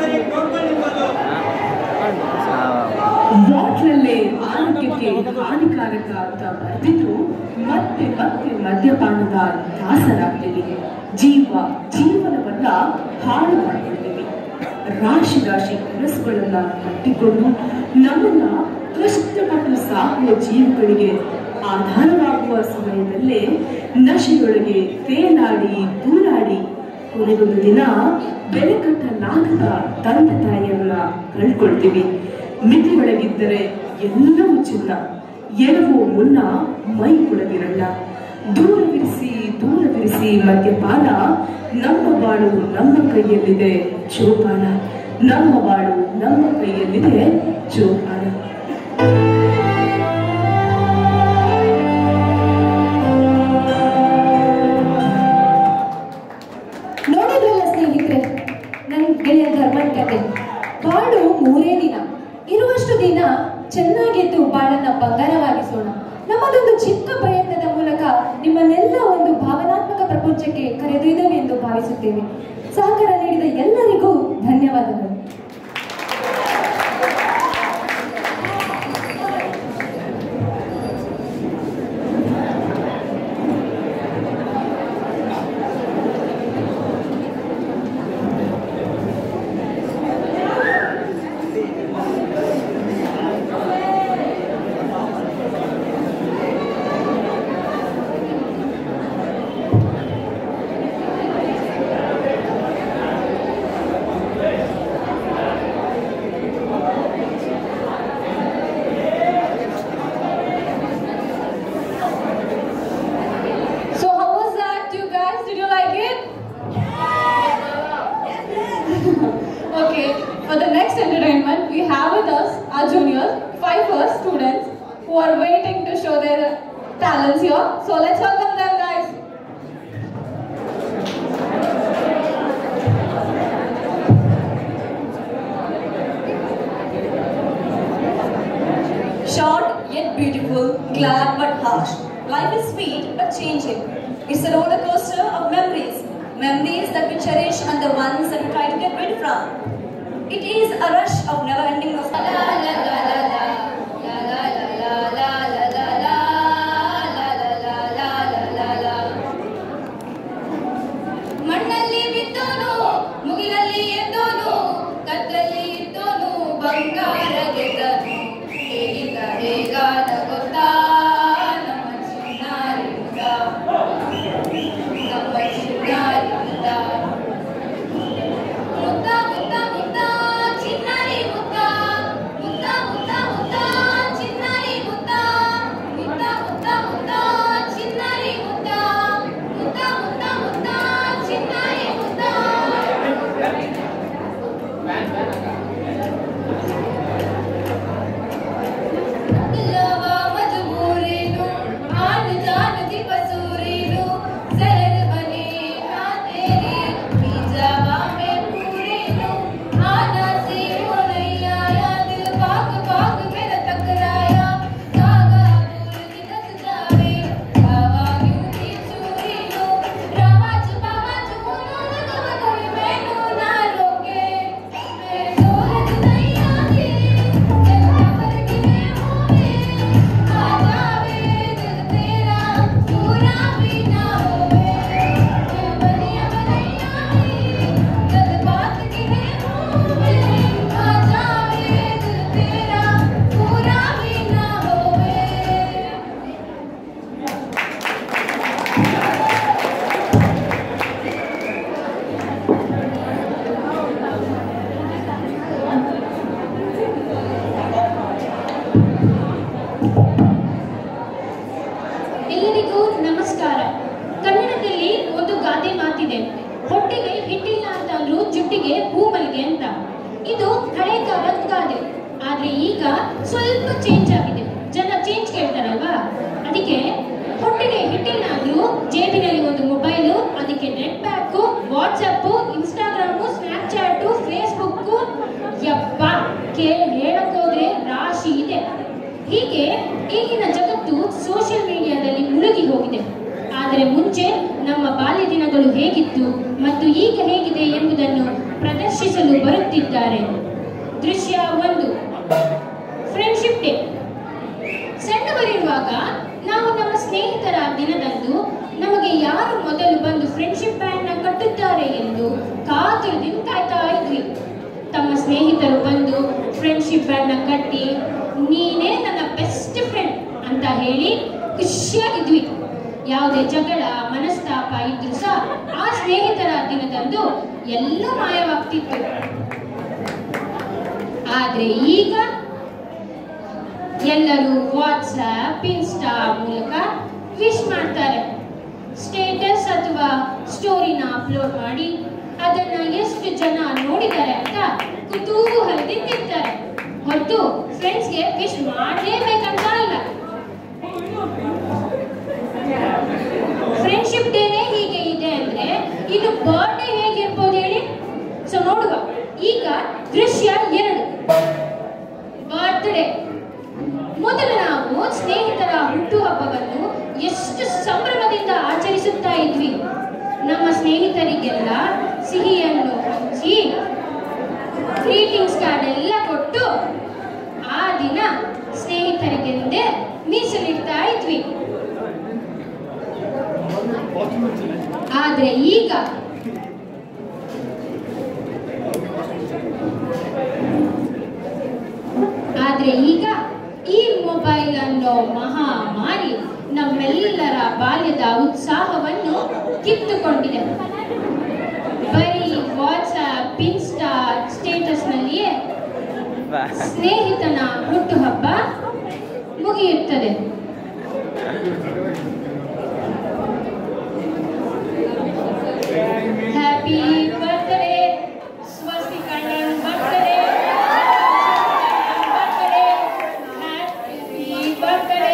ಬಾಟ್ಲಲ್ಲೇ ಆರೋಗ್ಯಕ್ಕೆ ಹಾನಿಕಾರಕ ಅಂತ ಬರೆದಿದ್ರು ಮತ್ತೆ ಮತ್ತೆ ಮದ್ಯಪಾನದ ದಾಸರಾಗ್ತೀವಿ ಜೀವ ಜೀವನವನ್ನ ಹಾಳು ಮಾಡ್ಕೊಳ್ತೀವಿ ರಾಶಿ ರಾಶಿ ಕನಸುಗಳನ್ನ ಕಟ್ಟಿಕೊಂಡು ನಮ್ಮನ್ನ ಕಷ್ಟಪಟ್ಟು ಸಾಕುವ ಜೀವಗಳಿಗೆ ಆಧಾರವಾಗುವ ಸಮಯದಲ್ಲೇ ನಶೆಯೊಳಗೆ ತೇಲಾಡಿ ತೂರಾಡಿ ಕೊನೆಗೊಂದು ದಿನ ಬೆಲೆ ಕಟ್ಟಲಾಗದ ತಂದೆ ತಾಯಿಯನ್ನ ಕಳ್ಕೊಳ್ತೀವಿ ಮಿತಿಯೊಳಗಿದ್ದರೆ ಎಲ್ಲವೂ ಚಿನ್ನ ಎಡವೋ ಮುನ್ನ ಮೈ ಕೊಡದಿರಲ್ಲ ದೂರವಿರಿಸಿ ದೂರವಿರಿಸಿ ಮದ್ಯಪಾನ ನಮ್ಮ ಬಾಳು ನಮ್ಮ ಕೈಯಲ್ಲಿದೆ ಜೋಪಾನ ನಮ್ಮ ಬಾಳು ನಮ್ಮ ಕೈಯಲ್ಲಿದೆ ಜೋಪಾನ ನೋಡಿದ್ರಲ್ಲ ಸ್ನೇಹಿತರೆ ನನ್ನ ಗೆಳೆಯ ಧರ್ಮನ್ ಕತೆ ಬಾಳು ಮೂರೇ ದಿನ ಇರುವಷ್ಟು ದಿನ ಚೆನ್ನಾಗೆದ್ದು ಬಾಳನ್ನ ಬಂಗಾರವಾಗಿಸೋಣ ನಮ್ಮದೊಂದು ಚಿಕ್ಕ ಪ್ರಯತ್ನದ ಮೂಲಕ ನಿಮ್ಮನ್ನೆಲ್ಲ ಒಂದು ಭಾವನಾತ್ಮಕ ಪ್ರಪಂಚಕ್ಕೆ ಕರೆದೊಯ್ದವೆ ಎಂದು ಭಾವಿಸುತ್ತೇವೆ ಸಹಕಾರ ನೀಡಿದ ಎಲ್ಲರಿಗೂ ಧನ್ಯವಾದಗಳು So how was that, you guys? Did you like it? okay, for the next entertainment, we have with us our juniors, five first students who are waiting to show their talents here. So let's welcome them, guys. Short yet beautiful, glad but harsh. Life is sweet but changing. It's a roller coaster of memories. Memories that we cherish and the ones that we try to get rid from. It is a rush of never-ending nostalgia. ಮಣ್ಣಲ್ಲಿ ಬಿದ್ದೋನು ಮುಗಿಲಲ್ಲಿ ಎದ್ದೋನು ಕತ್ತಲ್ಲಿ ಇದ್ದೋನು ಬಂಗಾರ ಗೆದ್ದನು ಹೇಗಿದ್ದ ಹೇಗಾದ ಗೊತ್ತಾ ನಮ್ಮ ಚಿನ್ನಾರಿ ಮುದ ನಮ್ಮ ಚಿನ್ನಾರಿ ಮುದ ಮುದ್ದ ಮುದ್ದ ಮುದ್ದ ಚಿನ್ನಾರಿ ಮುದ್ದ ಮುದ್ದ ಮುದ್ದ ಮುದ್ದ ಚಿನ್ನಾರಿ ಮುದ್ದ ಮುದ್ದ ಮುದ್ದ ಮುದ್ದ ಚಿನ್ನಾರಿ ಮುದ್ದ ಮುದ್ದ ಮುದ್ದ ಮುದ್ದ ಚಿನ್ನಾರಿ ಮುದ್ದ दिलवा मजबूरीनु आन जान दी पसूरीनु जहर बने ना तेरी बीजावा में पूरीनु आना सी हो नहीं आया दिल पाक पाक मेरा टकराया कागा दूर की दस जावे कावा क्यों की चूरीनु रामाच बाबाच मुनो लगवा कोई मैनू ना रोके मैं सोहत नहीं आती जगह पर की मैं होवे आ जावे दिल तेरा पूरा भी ना होवे मैं बनिया बनैया दिल बात की मैं होवे आ जावे दिल तेरा पूरा भी ना होवे ಎಲ್ಲರಿಗೂ ನಮಸ್ಕಾರ ಕನ್ನಡದಲ್ಲಿ ಒಂದು ಗಾದೆ ಮಾತಿದೆ ಹೊಟ್ಟೆಗೆ ಹಿಟ್ಟಿಲ್ಲ ಅಂತಂದ್ರು ಜುಟ್ಟಿಗೆ ಹೂ ಮಲ್ಲಿಗೆ ಅಂತ ಇದು ಹಳೆ ಕಾಲದ ಗಾದೆ ಆದ್ರೆ ಈಗ ಸ್ವಲ್ಪ ಚೇಂಜ್ ಆಗಿದೆ ಜನ ಚೇಂಜ್ ಕೇಳ್ತಾರಲ್ವಾ ಅದಕ್ಕೆ ಹೊಟ್ಟೆಗೆ ಹಿಟ್ಟಿಲ್ಲ ಅಂದ್ರು ಜೇಬಿನಲ್ಲಿ ಒಂದು ಮೊಬೈಲು ಅದಕ್ಕೆ net pack WhatsApp Instagram Snapchat Facebook ಯಪ್ಪ ಕೇ ಹೇಳಕ್ ಹೋದ್ರೆ ರಾಶಿ ಇದೆ ಹೀಗೆ ಈಗಿನ ಜಗತ್ತು ಸೋಷಿಯಲ್ ಮೀಡಿಯಾದಲ್ಲಿ ಮುಳುಗಿ ಹೋಗಿದೆ ಆದರೆ ಮುಂಚೆ ನಮ್ಮ ಬಾಲ್ಯ ದಿನಗಳು ಹೇಗಿತ್ತು ಮತ್ತು ಈಗ ಹೇಗಿದೆ ಎಂಬುದನ್ನು ಪ್ರದರ್ಶಿಸಲು ಬರುತ್ತಿದ್ದ ಕೊಟ್ಟಿದ್ದಾರೆ ದೃಶ್ಯ ಒಂದು ಫ್ರೆಂಡ್ಶಿಪ್ ಡೇ ಸಣ್ಣವರಿರುವಾಗ ನಾವು ನಮ್ಮ ಸ್ನೇಹಿತರ ದಿನದಂದು ನಮಗೆ ಯಾರು ಮೊದಲು ಬಂದು ಫ್ರೆಂಡ್ಶಿಪ್ ಬ್ಯಾಂಡ್ ನ ಕಟ್ಟುತ್ತಾರೆ ಎಂದು ಕಾತುರದಿಂದ ಕಾಯ್ತಾ ಇದ್ವಿ ತಮ್ಮ ಸ್ನೇಹಿತರು ಬಂದು ಫ್ರೆಂಡ್ಶಿಪ್ ಬ್ಯಾಂಡ್ ನ ಕಟ್ಟಿ ನೀನೇ ನನ್ನ ಬೆಸ್ಟ್ ಫ್ರೆಂಡ್ ಅಂತ ಹೇಳಿ ಖುಷಿಯಾಗಿದ್ವಿ ಯಾವುದೇ ಜಗಳ ಮನಸ್ತಾಪ ಇದ್ರೂ ಸಹ ಆ ಸ್ನೇಹಿತರ ದಿನದಂದು ಎಲ್ಲ ಮಾಯವಾಗ್ತಿತ್ತು ಆದ್ರೆ ಈಗ ಎಲ್ಲರೂ ವಾಟ್ಸ್ಆಪ್ ಇನ್ಸ್ಟಾ ಮೂಲಕ ವಿಶ್ ಮಾಡ್ತಾರೆ ಸ್ಟೇಟಸ್ ಅಥವಾ ಸ್ಟೋರಿನ ಅಪ್ಲೋಡ್ ಮಾಡಿ ಅದನ್ನ ಎಷ್ಟು ಜನ ನೋಡಿದ್ದಾರೆ ಅಂತ ಕುತೂಹಲದಿಂದ ಇರ್ತಾರೆ ಹೊರತು ಫ್ರೆಂಡ್ಸ್ಗೆ ವಿಶ್ ಮಾಡಲೇಬೇಕಂತ ಅಲ್ಲ ಫ್ರೆಂಡ್ಶಿಪ್ ಡೇನೇ ಹೀಗೆ ಇದೆ ಅಂದ್ರೆ ಇದು ಬರ್ಡೇ ಹೇಗಿರ್ಬೋದು ಹೇಳಿ ಸೊ ನೋಡುವ ಈಗ ದೃಶ್ಯ ಎರಡು ಬರ್ತ್ಡೇ ಮೊದಲು ನಾವು ಸ್ನೇಹಿತರ ಹುಟ್ಟುಹಬ್ಬವನ್ನು ಎಷ್ಟು ಸಂಭ್ರಮದಿಂದ ಆಚರಿಸುತ್ತಾ ಇದ್ವಿ ನಮ್ಮ ಸ್ನೇಹಿತರಿಗೆಲ್ಲ ಸಿಹಿಯನ್ನು ಹಂಚಿ ಗ್ರೀಟಿಂಗ್ಸ್ ಕಾರ್ಡ್ ಎಲ್ಲ ಕೊಟ್ಟು ಆ ದಿನ ಸ್ನೇಹಿತರಿಗೆಂದೇ ಮೀಸಲಿಡ್ತಾ ಇದ್ವಿ ಆದ್ರೆ ಈಗ ಆದ್ರೆ ಈಗ ಈ ಮೊಬೈಲ್ ಅನ್ನೋ ಮಹಾಮಾರಿ ನಮ್ಮೆಲ್ಲರ ಬಾಲ್ಯದ ಉತ್ಸಾಹವನ್ನು ಕಿತ್ತುಕೊಂಡಿದೆ ಬರೀ ವಾಟ್ಸ್ಆಪ್ ಇನ್ಸ್ಟಾ ಸ್ಟೇಟಸ್ನಲ್ಲಿಯೇ ಸ್ನೇಹಿತನ ಹುಟ್ಟುಹಬ್ಬ ಮುಗಿಯುತ್ತದೆ ಹ್ಯಾಪಿ ಬರ್ತ್ಡೇ ಸ್ವಸ್ತಿಕಣ್ಣನ್ ಬರ್ತ್ಡೇ ಹ್ಯಾಪಿ ಬರ್ತ್ಡೇ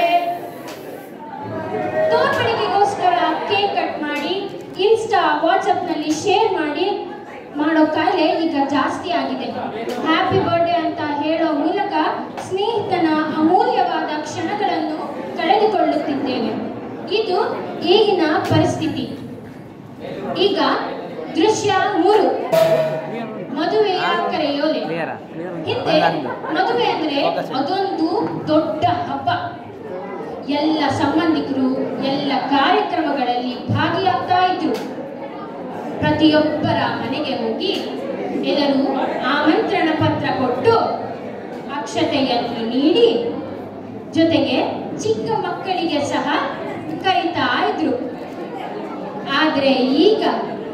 ತೋರ್ಪಡಿಗೆಗೋಸ್ಕರ ಕೇಕ್ ಕಟ್ ಮಾಡಿ ಇನ್ಸ್ಟಾ ವಾಟ್ಸಪ್ ನಲ್ಲಿ ಶೇರ್ ಮಾಡಿ ಮಾಡೋ ಕಾಯಿಲೆ ಈಗ ಜಾಸ್ತಿ ಆಗಿದೆ ಹ್ಯಾಪಿ ಬರ್ಡೇ ಅಂತ ಹೇಳೋ ಮೂಲಕ ಸ್ನೇಹಿತನ ಅಮೂಲ್ಯವಾದ ಕ್ಷಣಗಳನ್ನು ಕಳೆದುಕೊಳ್ಳುತ್ತಿದ್ದೇವೆ ಇದು ಈಗಿನ ಪರಿಸ್ಥಿತಿ ಈಗ ದೃಶ್ಯ ಮೂರು ಮದುವೆಯ ಕರೆಯೋಲೆ ಹಿಂದೆ ಮದುವೆ ಅಂದ್ರೆ ಅದೊಂದು ದೊಡ್ಡ ಹಬ್ಬ ಎಲ್ಲ ಸಂಬಂಧಿಕರು ಎಲ್ಲ ಕಾರ್ಯಕ್ರಮಗಳಲ್ಲಿ ಭಾಗಿಯಾಗ್ತಾ ಇದ್ರು ಪ್ರತಿಯೊಬ್ಬರ ಮನೆಗೆ ಹೋಗಿ ಎಲ್ಲರೂ ಆಮಂತ್ರಣ ಪತ್ರ ಕೊಟ್ಟು ಅಕ್ಷತೆಯನ್ನು ನೀಡಿ ಜೊತೆಗೆ ಚಿಕ್ಕ ಮಕ್ಕಳಿಗೆ ಸಹ ಕರೀತಾ ಇದ್ರು ಆದ್ರೆ ಈಗ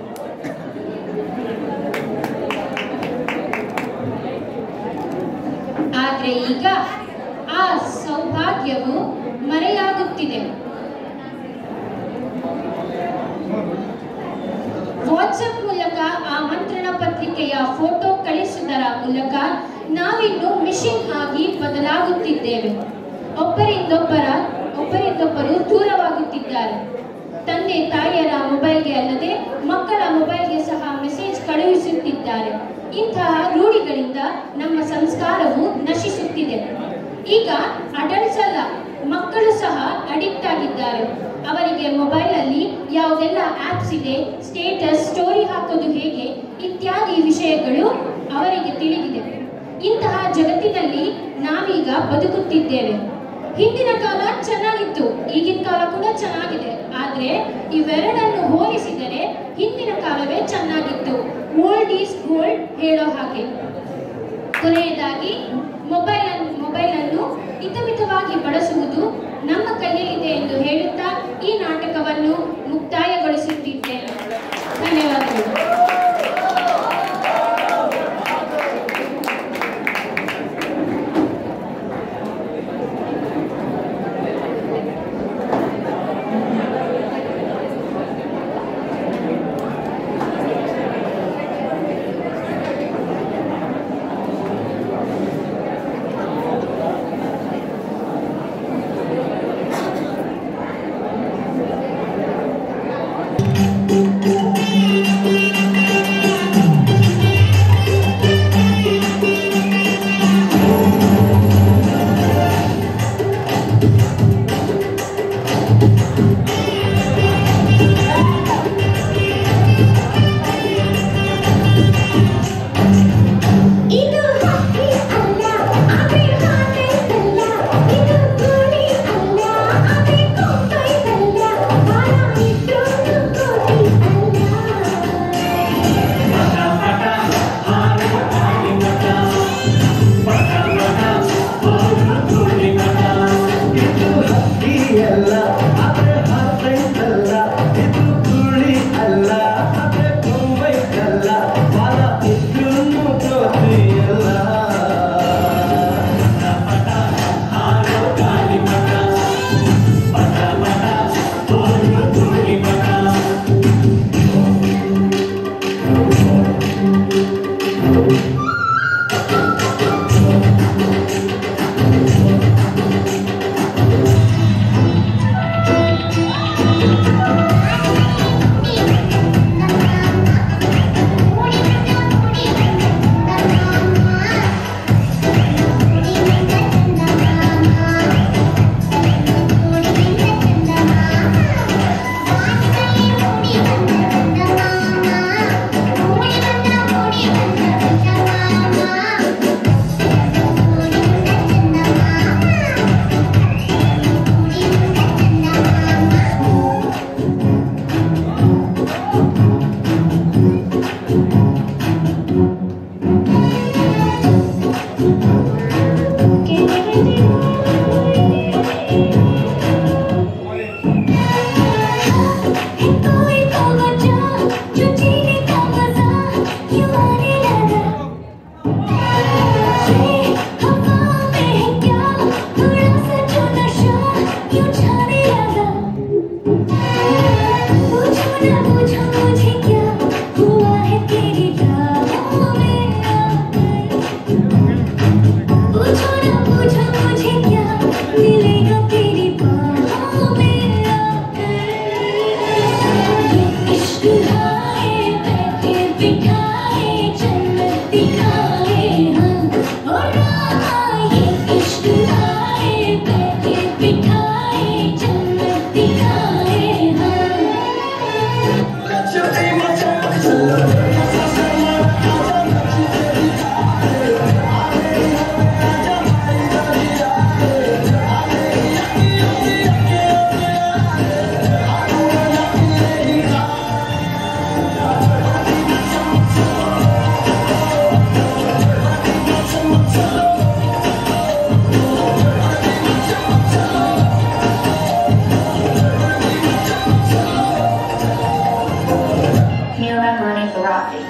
ಆದ್ರೆ ಈಗ ಆ ಸೌಭಾಗ್ಯವು ಮರೆಯಾಗುತ್ತಿದೆ ವಾಟ್ಸಪ್ ಮೂಲಕ ಆಮಂತ್ರಣ ಪತ್ರಿಕೆಯ ಫೋಟೋ ಕಳಿಸುವುದರ ಮೂಲಕ ನಾವಿನ್ನು ಮಿಷಿನ್ ಆಗಿ ಬದಲಾಗುತ್ತಿದ್ದೇವೆ ಒಬ್ಬರಿಂದೊಬ್ಬರ ಒಬ್ಬರಿಂದೊಬ್ಬರು ದೂರವಾಗುತ್ತಿದ್ದಾರೆ ತಂದೆ ತಾಯಿಯರ ಮೊಬೈಲ್ಗೆ ಅಲ್ಲದೆ ಮಕ್ಕಳ ಮೊಬೈಲ್ಗೆ ಸಹ ಮೆಸೇಜ್ ಕಳುಹಿಸುತ್ತಿದ್ದಾರೆ ಇಂತಹ ರೂಢಿಗಳಿಂದ ನಮ್ಮ ಸಂಸ್ಕಾರವು ನಶಿಸುತ್ತಿದೆ ಈಗ ಅಡಲ್ಟ್ಸ್ ಅಲ್ಲ ಮಕ್ಕಳು ಸಹ ಅಡಿಕ್ಟ್ ಆಗಿದ್ದಾರೆ ಅವರಿಗೆ ಮೊಬೈಲ್ ಅಲ್ಲಿ ಯಾವುದೆಲ್ಲ ಆಪ್ಸ್ ಇದೆ ಸ್ಟೇಟಸ್ ಸ್ಟೋರಿ ಹಾಕೋದು ಹೇಗೆ ಇತ್ಯಾದಿ ವಿಷಯಗಳು ಅವರಿಗೆ ತಿಳಿದಿದೆ ಇಂತಹ ಜಗತ್ತಿನಲ್ಲಿ ನಾವೀಗ ಬದುಕುತ್ತಿದ್ದೇವೆ ಹಿಂದಿನ ಕಾಲ ಚೆನ್ನಾಗಿತ್ತು ಈಗಿನ ಕಾಲ ಕೂಡ ಚೆನ್ನಾಗಿದೆ ಆದ್ರೆ ಇವೆರಡನ್ನು ಹೋಲಿಸಿದರೆ ಹಿಂದಿನ ಕಾಲವೇ ಚೆನ್ನಾಗಿತ್ತು ಓಲ್ಡ್ ಈಸ್ ಗೋಲ್ಡ್ ಹೇಳೋ ಹಾಗೆ ಕೊನೆಯದಾಗಿ ಮೊಬೈಲ್ ಅನ್ನು ಮೊಬೈಲ್ ಅನ್ನು ಹಿತಮಿತವಾಗಿ ಬಳಸುವುದು ನಮ್ಮ ಕೈಯಲ್ಲಿದೆ ಎಂದು ಹೇಳುತ್ತಾ ಈ ನಾಟಕವನ್ನು ಮುಕ್ತಾಯಗೊಳಿಸುತ್ತಿದ್ದೇನೆ ಧನ್ಯವಾದಗಳು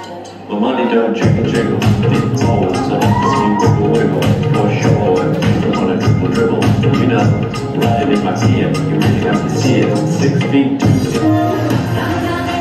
it. My money don't jiggle jiggle, big holes, and it's wiggle wiggle, for sure. You wanna dribble dribble, you know, right in my ear, you really have to see it. Six feet two.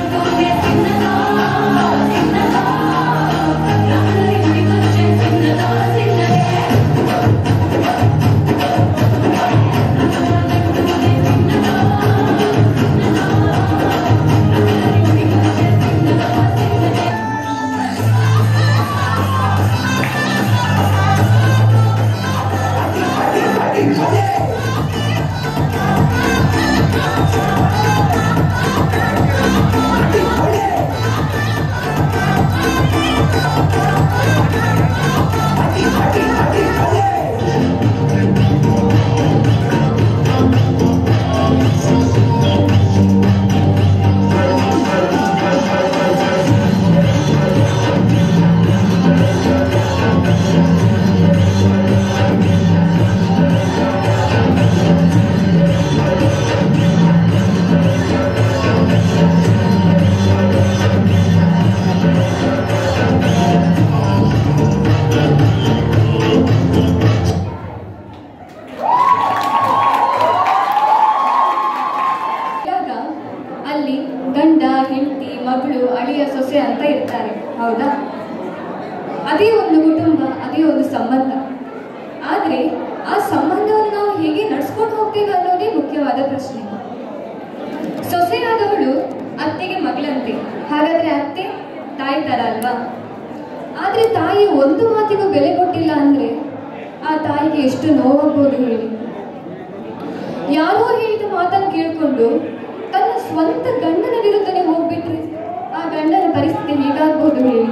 ಇವಾಗ ಅಲ್ಲಿ ಗಂಡ ಹೆಂಡತಿ ಮಗಳು ಅಳಿಯ ಸೊಸೆ ಅಂತ ಇರ್ತಾರೆ ಹೌದಾ ಅದೇ ಒಂದು ಕುಟುಂಬ ಅದೇ ಒಂದು ಸಂಬಂಧ ಆದ್ರೆ ಆ ಸಂಬಂಧವನ್ನು ನಾವು ಹೇಗೆ ನಡ್ಸ್ಕೊಂಡು ಹೋಗ್ತೇವೆ ಅನ್ನೋದೇ ಮುಖ್ಯವಾದ ಪ್ರಶ್ನೆ ಸೊಸೆಯಾದವಳು ಅತ್ತೆಗೆ ಮಗಳಂತೆ ಹಾಗಾದ್ರೆ ಅತ್ತೆ ತಾಯಿ ತರ ಅಲ್ವಾ ಆದ್ರೆ ತಾಯಿ ಒಂದು ಮಾತಿಗೂ ಬೆಲೆ ಕೊಟ್ಟಿಲ್ಲ ಅಂದ್ರೆ ಆ ತಾಯಿಗೆ ಎಷ್ಟು ನೋವಾಗ್ಬೋದು ಹೇಳಿ ಯಾರೋ ಹೇಳಿದ ಮಾತನ್ನು ಕೇಳಿಕೊಂಡು ತನ್ನ ಸ್ವಂತ ಗಂಡನ ವಿರುದ್ಧನೇ ಹೋಗ್ಬಿಟ್ರೆ ಆ ಗಂಡನ ಪರಿಸ್ಥಿತಿ ಹೇಗಾಗ್ಬೋದು ಹೇಳಿ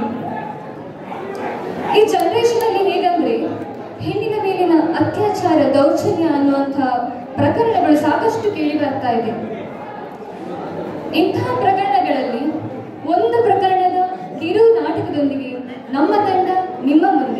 ಈ ಜನರೇಷನ್ ಅಲ್ಲಿ ಹೇಗಂದ್ರೆ ಹೆಣ್ಣಿನ ಮೇಲಿನ ಅತ್ಯಾಚಾರ ದೌರ್ಜನ್ಯ ಅನ್ನುವಂಥ ಪ್ರಕರಣಗಳು ಸಾಕಷ್ಟು ಕೇಳಿ ಬರ್ತಾ ಇದೆ ಇಂತಹ ಪ್ರಕರಣಗಳಲ್ಲಿ ಒಂದು ಪ್ರಕರಣದ ಕಿರು ನಾಟಕದೊಂದಿಗೆ ನಮ್ಮ ತಂಡ ನಿಮ್ಮ ಮುಂದೆ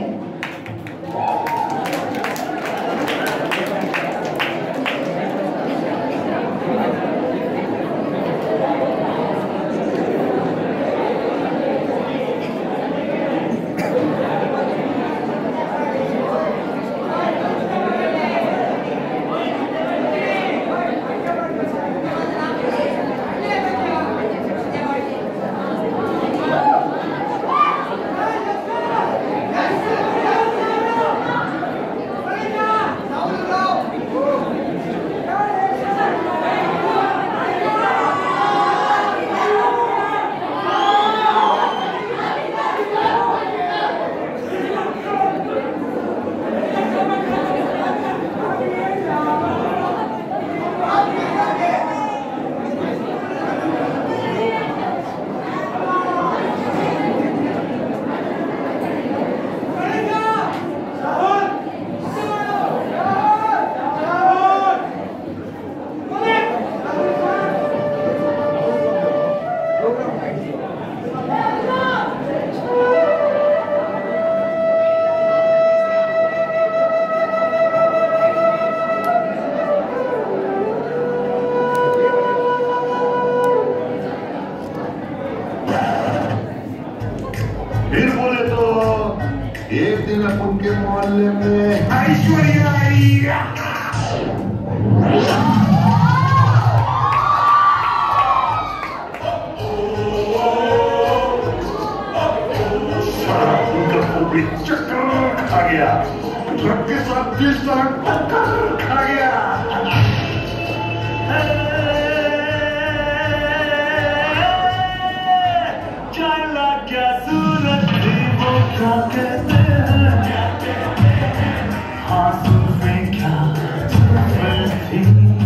फिर बोले तो एक दिन अपन के मोहल्ले में ऐश्वर्या आई सारा उनका पूरी चक्कर खा गया ट्रक के साथ बीस लाख टक्कर खा गया चला क्या सूरत थी वो क्या कहते हैं आंसू में क्या जुल्फें थी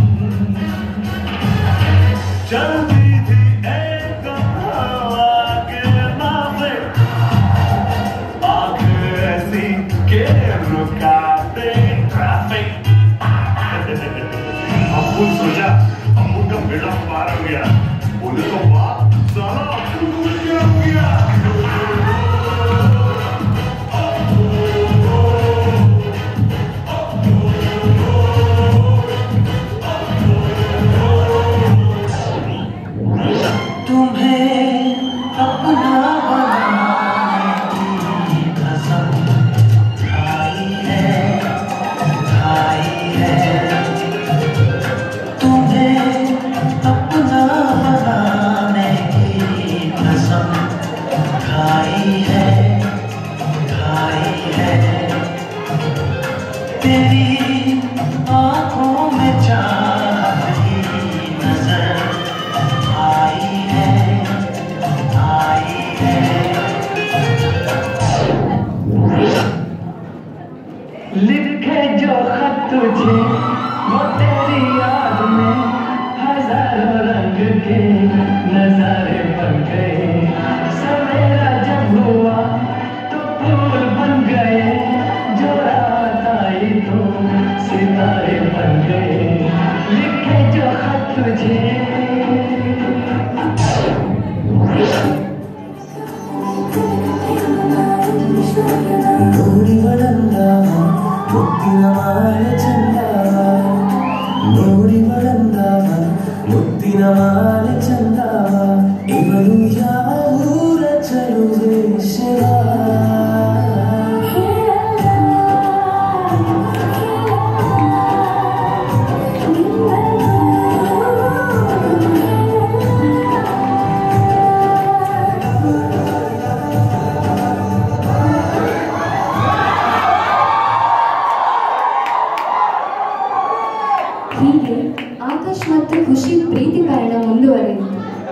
चलती थी एक हवा के नावे आंख ऐसी के रुकाते ट्रैफिक अपुन सोचा अपुन का बेड़ा पार हो गया बोले तो वाह साला अपुन को क्या हो गया तुझे वो तेरी याद में हजारों रंग के नजारे बन गए सवेरा जब हुआ तो फूल बन गए जो रात आई तो सितारे बन गए लिखे जो खत तुझे ನೋಡಿಗಳಂದವ ಮುತ್ತಿನ ಮಾಲೆ ಚಂದವ ನೋಡಿಗಳಂದವ ಮುತ್ತಿನ ಮಾಲೆ ಚಂದವ ಇವಳು ಯಾವ ಊರ ಚಲುವೆ ಶಿವ ಹೀಗೆ ಆಕಾಶ್ ಮತ್ತು ಖುಷಿ ಪ್ರೀತಿ ಕಾರಣ ಮುಂದುವರೆಯಿತು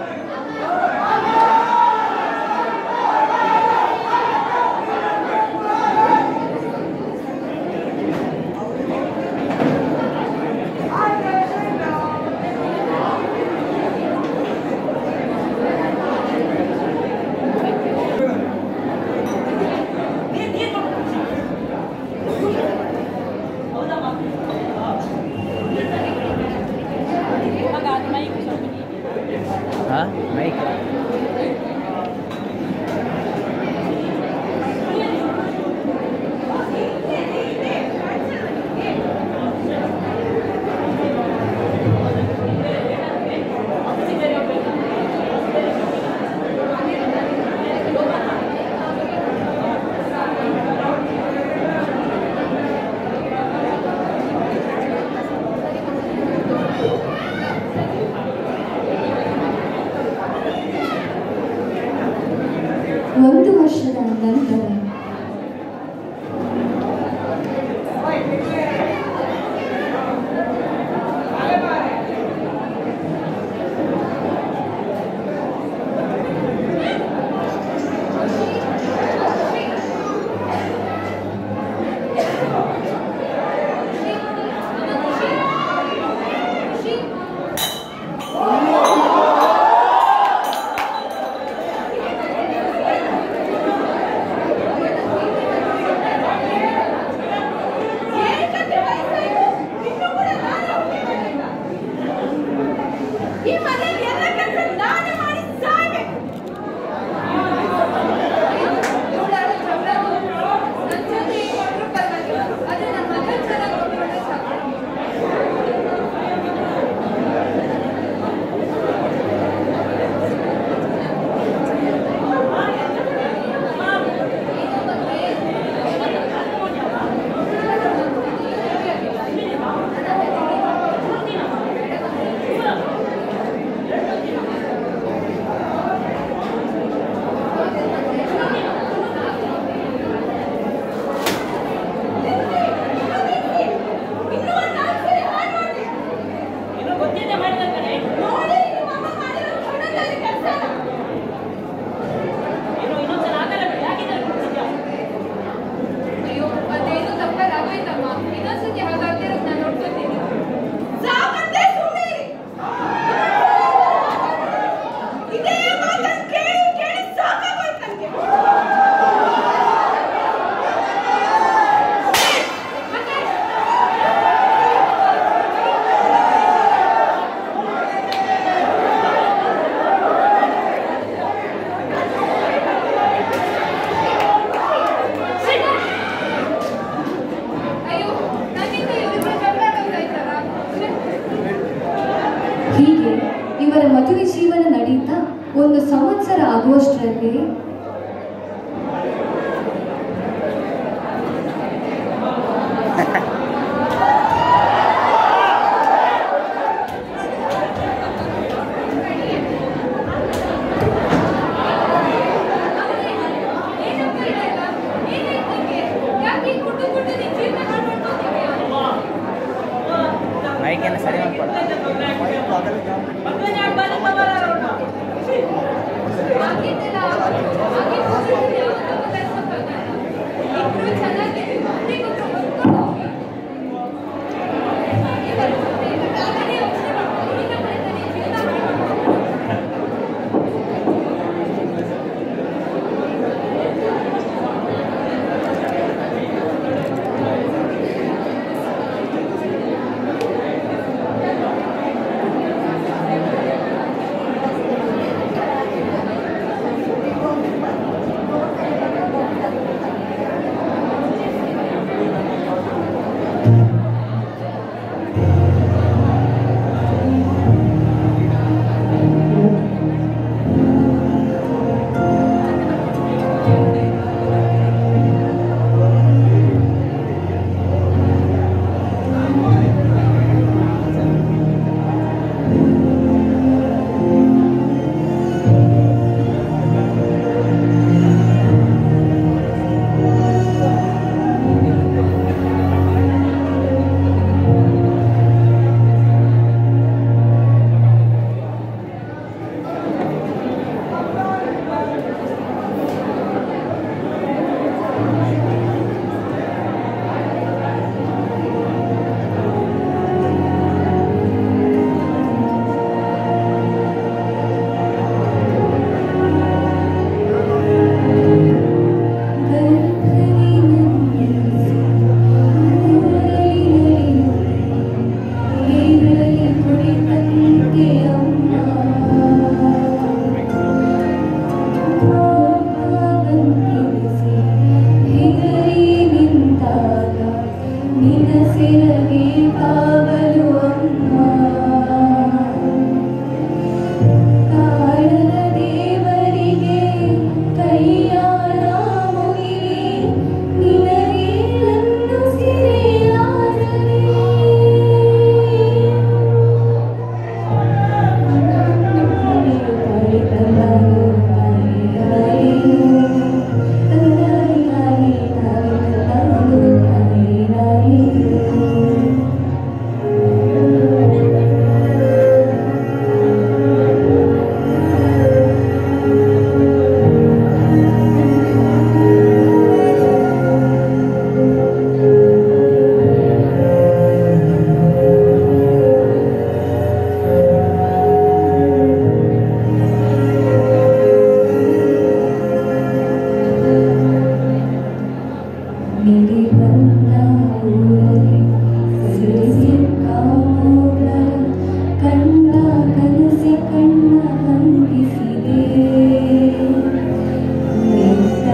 ಒಂದು ವರ್ಷದ ನಂತರ ಈ ಮನೆಯಲ್ಲಿ ಎಲ್ಲ ಕೆಲಸ ನಾನೇ ಮಾಡಿ ಸಾಯ್ಬೇಕು ಇನ್ನೂ ಒಂದು ನಾಲ್ಕು ಸರಿ ಹಾಳು ಮಾಡಿದೆ. ನೋಡಿ ನಿಮ್ಮ ಅಮ್ಮ ಮಾಡಿರೋ ಕ್ಷಣದಲ್ಲಿ ಕೆಲ್ಸನ. ಅಯ್ಯೋ ಅದೇನು ತಪ್ಪಲ್ಲ ಆಗೋಯ್ತಮ್ಮ ಇನ್ನೊಂದ್ಸತಿ ಹಾಗಾಗ್ತಿರೋದು ನಾನು ನೋಡ್ಕೊತೀನಿ ಸಾಕಂತೆ ಸುಮ್ಮನಿರಿ ಇದೇ ಮಾತನ್ನ ಕೇಳಿ ಕೇಳಿ ಸಾಕಾಗೋಯ್ತು ನನಗೆ ಅಯ್ಯೋ ನನ್ನಿಂದ ಇವರಿಬ್ರು ಜಗಳ ಆಗೋಯ್ತಲ್ಲ ಹೀಗೆ ಇವರ ಮದುವೆ ಜೀವನ ನಡೀತಾ ಒಂದು ಸಂವತ್ಸರ ಆಗುವಷ್ಟರಲ್ಲಿ ಏನಪ್ಪ ಇದೆಲ್ಲ ಏನಾಯ್ತು ನಿಂಗೆ ಯಾಕೆ ಈ ಕುಟ್ಟು ಕುಟ್ಟು ನಿನ್ ಜೀವನ ಹಾಳು ಮಾಡ್ಕೊತಿದ್ಯಾ ಮೈಕೆಲ್ಲ ಸರಿ ಮಾಡ್ಕೊಡ ಆಗಿದ್ದೆಲ್ಲ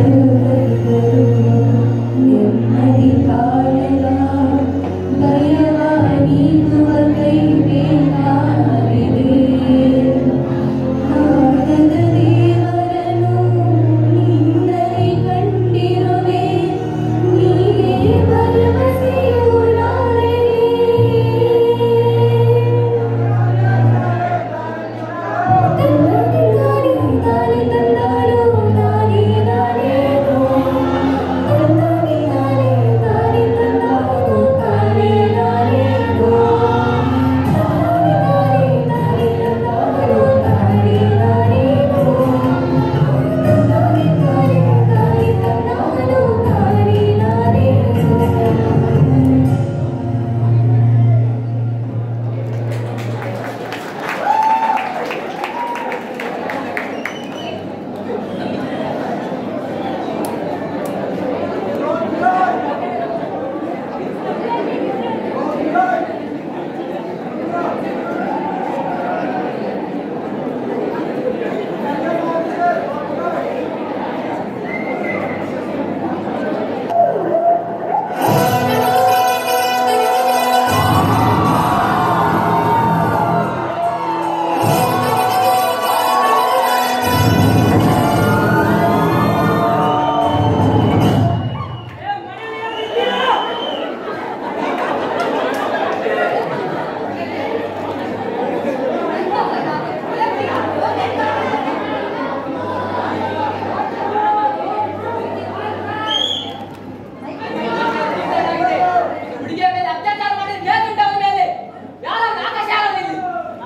ಹುಡುಗಿಯ ಮೇಲೆ ಅತ್ಯಾಚಾರ ಮಾಡಿದ ಮೇಲುಂಟವನ ಮೇಲೆ ಯಾರ ಆಕಾಶ ಆಗೋದಿಲ್ಲ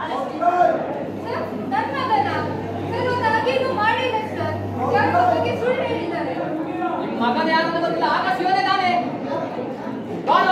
ನನ್ನ ಮಗನ ನಾನು ಹಾಗೇನು ಮಾಡಿಲ್ಲ ಸರ್ ಯಾರೋ ಬಗ್ಗೆ ಸುಳ್ಳು ಹೇಳಿದ್ದಾರೆ ನಿಮ್ಮ ಮಗನ ಯಾರು ಗೊತ್ತಿಲ್ಲ ಆಕಾಶ ಇವನೇ ತಾನೆ ಬಾರೋ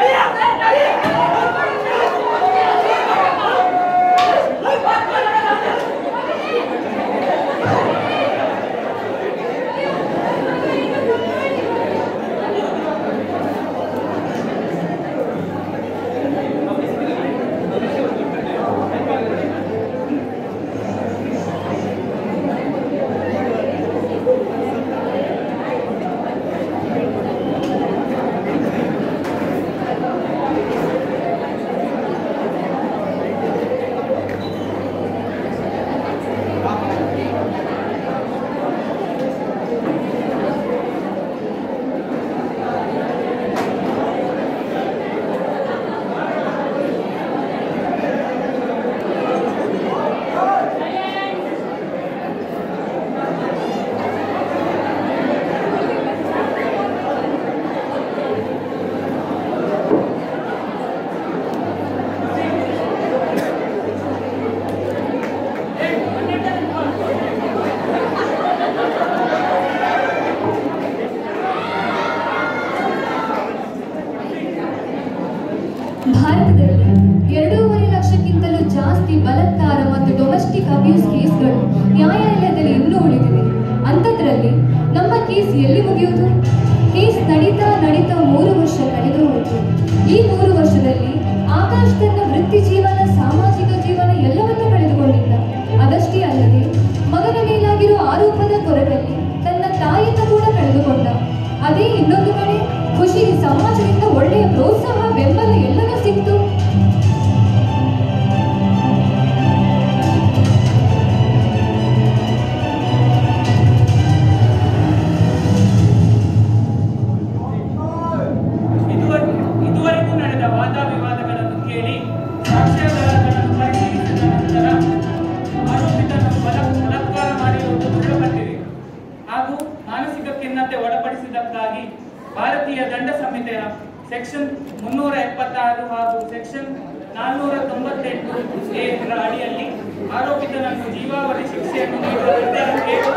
ಭಾರತದಲ್ಲಿ ಎರಡೂವರೆ ಲಕ್ಷಕ್ಕಿಂತಲೂ ಜಾಸ್ತಿ ಬಲಾತ್ಕಾರ ಮತ್ತು ಡೊಮೆಸ್ಟಿಕ್ ಅಬ್ಯೂಸ್ ಕೇಸ್ಗಳು ನ್ಯಾಯಾಲಯದಲ್ಲಿ ಇನ್ನೂ ಉಳಿದಿವೆ ಅಂಥದ್ರಲ್ಲಿ ನಮ್ಮ ಕೇಸ್ ಎಲ್ಲಿ ಮುಗಿಯುವುದು ಕೇಸ್ ನಡೀತಾ ನಡೀತಾ ಮೂರು ವರ್ಷ ಕಳೆದು ಹೋಯಿತು ಈ ಮೂರು ವರ್ಷದಲ್ಲಿ ಆಕಾಶ್ ತನ್ನ ವೃತ್ತಿ ಜೀವನ ಸಾಮಾಜಿಕ ಜೀವನ ಎಲ್ಲವನ್ನೂ ಕಳೆದುಕೊಂಡಿದ್ದ ಅದಷ್ಟೇ ಅಲ್ಲದೆ ಮಗನ ಮೇಲಾಗಿರುವ ಆರೋಪದ ಕೊರಟಲ್ಲಿ ತನ್ನ ತಾಯಿಯನ್ನು ಕೂಡ ಕಳೆದುಕೊಂಡ ಅದೇ ಇನ್ನೊಂದು ಕಡೆ ಖುಷಿ ಸಮಾಜದಿಂದ ಒಳ್ಳೆಯ ಪ್ರೋತ್ಸಾಹ ಬೆಂಬಲ ಎಲ್ಲವೂ ಸಿಕ್ತು ಇದುವರೆಗೂ ಇದುವರೆಗೂ ನಡೆದ ವಾದ ವಿವಾದಗಳನ್ನು ಕೇಳಿ ಸಾಕ್ಷ್ಯಾಧಾರಗಳನ್ನು ಪರಿಶೀಲಿಸಿದ ನಂತರ ಆರೋಪಿತನನ್ನು ಬಲ ಬಲಾತ್ಕಾರ ಮಾಡಿರುವುದು ದೃಢಪಟ್ಟಿದೆ ಹಾಗೂ ಮಾನಸಿಕ ಖಿನ್ನತೆ ಒಳಪಡಿಸಿದ್ದಕ್ಕಾಗಿ ಭಾರತೀಯ ದಂಡ ಸಂಹಿತೆಯ ಸೆಕ್ಷನ್ ಮುನ್ನೂರ ಎಪ್ಪತ್ತಾರು ಹಾಗೂ ಸೆಕ್ಷನ್ ನಾನ್ನೂರ ತೊಂಬತ್ತೆಂಟು ಎ ರ ಅಡಿಯಲ್ಲಿ ಆರೋಪಿತನನ್ನು ಜೀವಾವಧಿ ಶಿಕ್ಷೆಯನ್ನು ನೀಡುವ ನಿರ್ಧಾರಕ್ಕೆ ಈ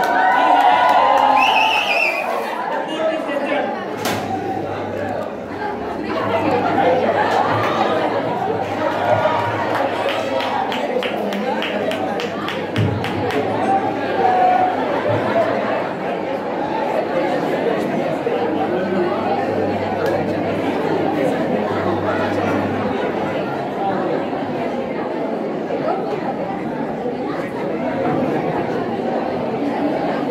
ನ್ಯಾಯಾಲಯವು ಕೋರ್ಟ್ is adjourned. ¡Gracias!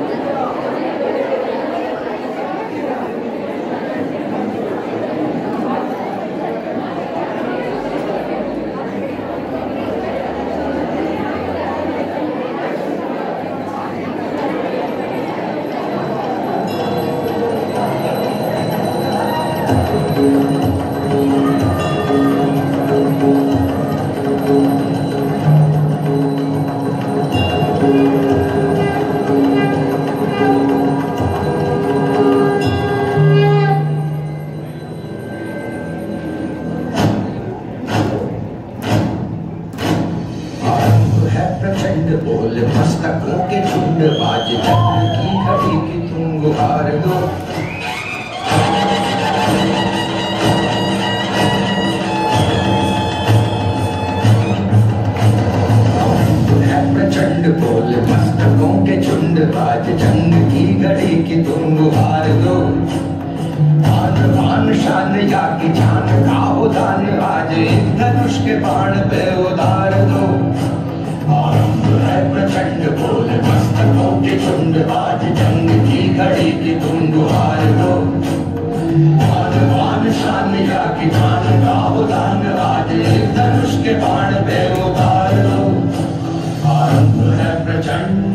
या की जान का उदान आज एक धनुष के बाण पे उतार दो आरंभ है प्रचंड बोले मस्तकों के झुंड आज जंग की घड़ी की तुम गुहार दो वान वान शान या की जान का उदान आज एक धनुष के बाण पे उतार दो आरंभ है प्रचंड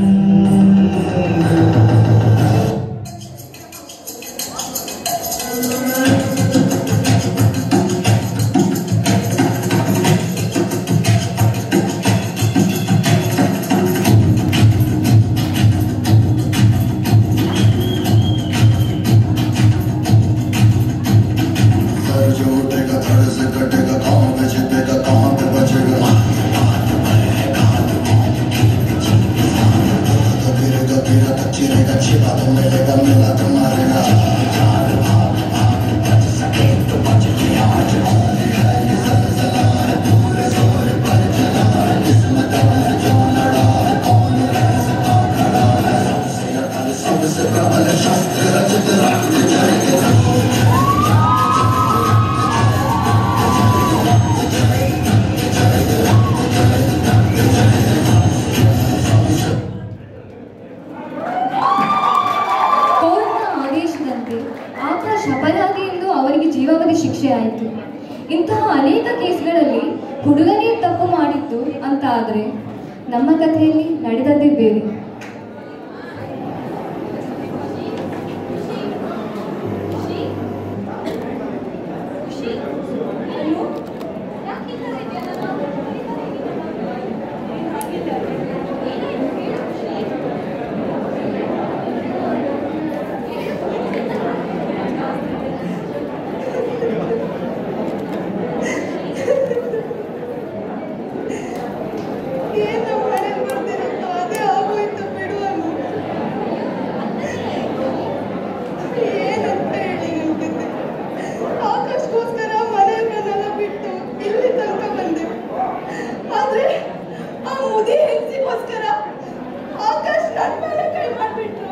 सर जो उठेगा धड़ से कटेगा कहाँ पे जीतेगा कहाँ पे बचेगा तो गिरेगा गिरा तो चिरेगा छिपा तो मिलेगा मिला तो मारेगा सबसे प्रबल शस्त्र रचित रक्त जाएगा ಕೋರ್ಟ್ನ ಆದೇಶದಂತೆ ಆಕಾಶ್ ಅಪರಾಧಿ ಎಂದು ಅವರಿಗೆ ಜೀವಾವಧಿ ಶಿಕ್ಷೆ ಆಯಿತು ಇಂತಹ ಅನೇಕ ಕೇಸ್ಗಳಲ್ಲಿ ಹುಡುಗನೇ ತಪ್ಪು ಮಾಡಿದ್ದು ಅಂತ ಆದರೆ ನಮ್ಮ ಕಥೆಯಲ್ಲಿ ನಡೆದದ್ದೇ ಬೇರೆ ಏನು ಮನೆಗೆ ಬರ್ತಿರುತ್ತೋ ಅದೇ ಆಗೋಯ್ತು ಬಿಡು ಅನ್ನು ಏನಂತ ಹೇಳಿ ನಿಂತಿದ್ದೆ ಆಕಾಶ್ಗೋಸ್ಕರ ಮನೆಯನ್ನೆಲ್ಲ ಬಿಟ್ಟು ಇಲ್ಲಿ ತನಕ ಬಂದೆ ಆದ್ರೆ ಆ ಮುದಿ ಹೆಂಗಸಿಗೋಸ್ಕರ ಆಕಾಶ್ ನನ್ನ ಮೇಲೆ ಕೈ ಮಾಡ್ಬಿಟ್ರು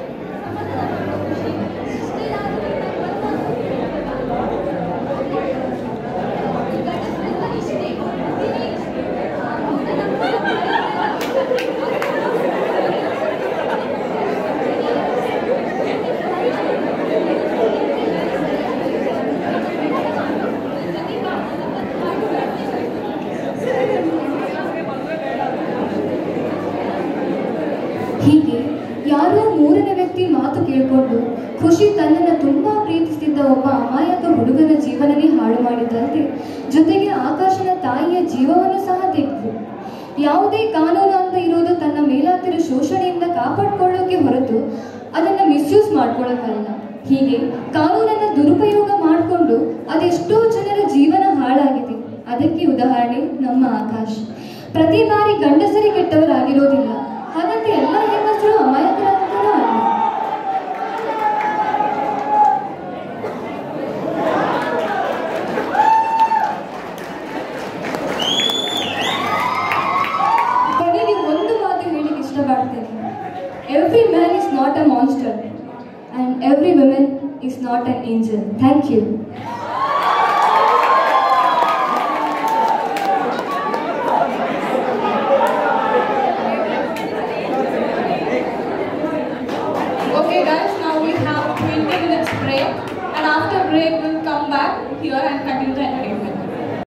ಹೀಗೆ ಯಾರೋ ಮೂರನೇ ವ್ಯಕ್ತಿ ಮಾತು ಕೇಳಿಕೊಂಡು ಖುಷಿ ತನ್ನನ್ನು ತುಂಬಾ ಪ್ರೀತಿಸುತ್ತಿದ್ದ ಒಬ್ಬ ಅಮಾಯಕ ಹುಡುಗನ ಜೀವನನೇ ಹಾಳು ಮಾಡಿದ್ದಲ್ಲದೆ ಜೊತೆಗೆ ಆಕಾಶನ ತಾಯಿಯ ಜೀವವನ್ನು ಸಹ ತೆಗೆದು ಯಾವುದೇ ಕಾನೂನು ಅಂತ ಇರೋದು ತನ್ನ ಮೇಲಾಗ್ತಿರೋ ಶೋಷಣೆಯಿಂದ ಕಾಪಾಡ್ಕೊಳ್ಳೋಕೆ ಹೊರತು ಅದನ್ನ ಮಿಸ್ಯೂಸ್ ಮಾಡ್ಕೊಳ್ಳೋಕ್ಕಲ್ಲ ಹೀಗೆ ಕಾನೂನನ್ನ ದುರುಪಯೋಗ ಮಾಡಿಕೊಂಡು ಅದೆಷ್ಟೋ ಜನರ ಜೀವನ ಹಾಳಾಗಿದೆ ಅದಕ್ಕೆ ಉದಾಹರಣೆ ನಮ್ಮ ಆಕಾಶ್ ಪ್ರತಿ ಬಾರಿ ಗಂಡಸರಿ ಕೆಟ್ಟವರಾಗಿರೋದಿಲ್ಲ ಹಾಗಂತ ಎಲ್ಲ ಹೆಂಗಸರು ಅಮಾಯಕರಂತನೂ ಅಲ್ಲ ಕೊನೆಗೆ ಒಂದು ಮಾತು ಹೇಳಿಕ್ಕೆ ಇಷ್ಟಪಡ್ತೇನೆ every man is not a monster and every women is not an angel thank you Okay guys, now we have 20 minutes break and after break we'll come back here and continue the interview.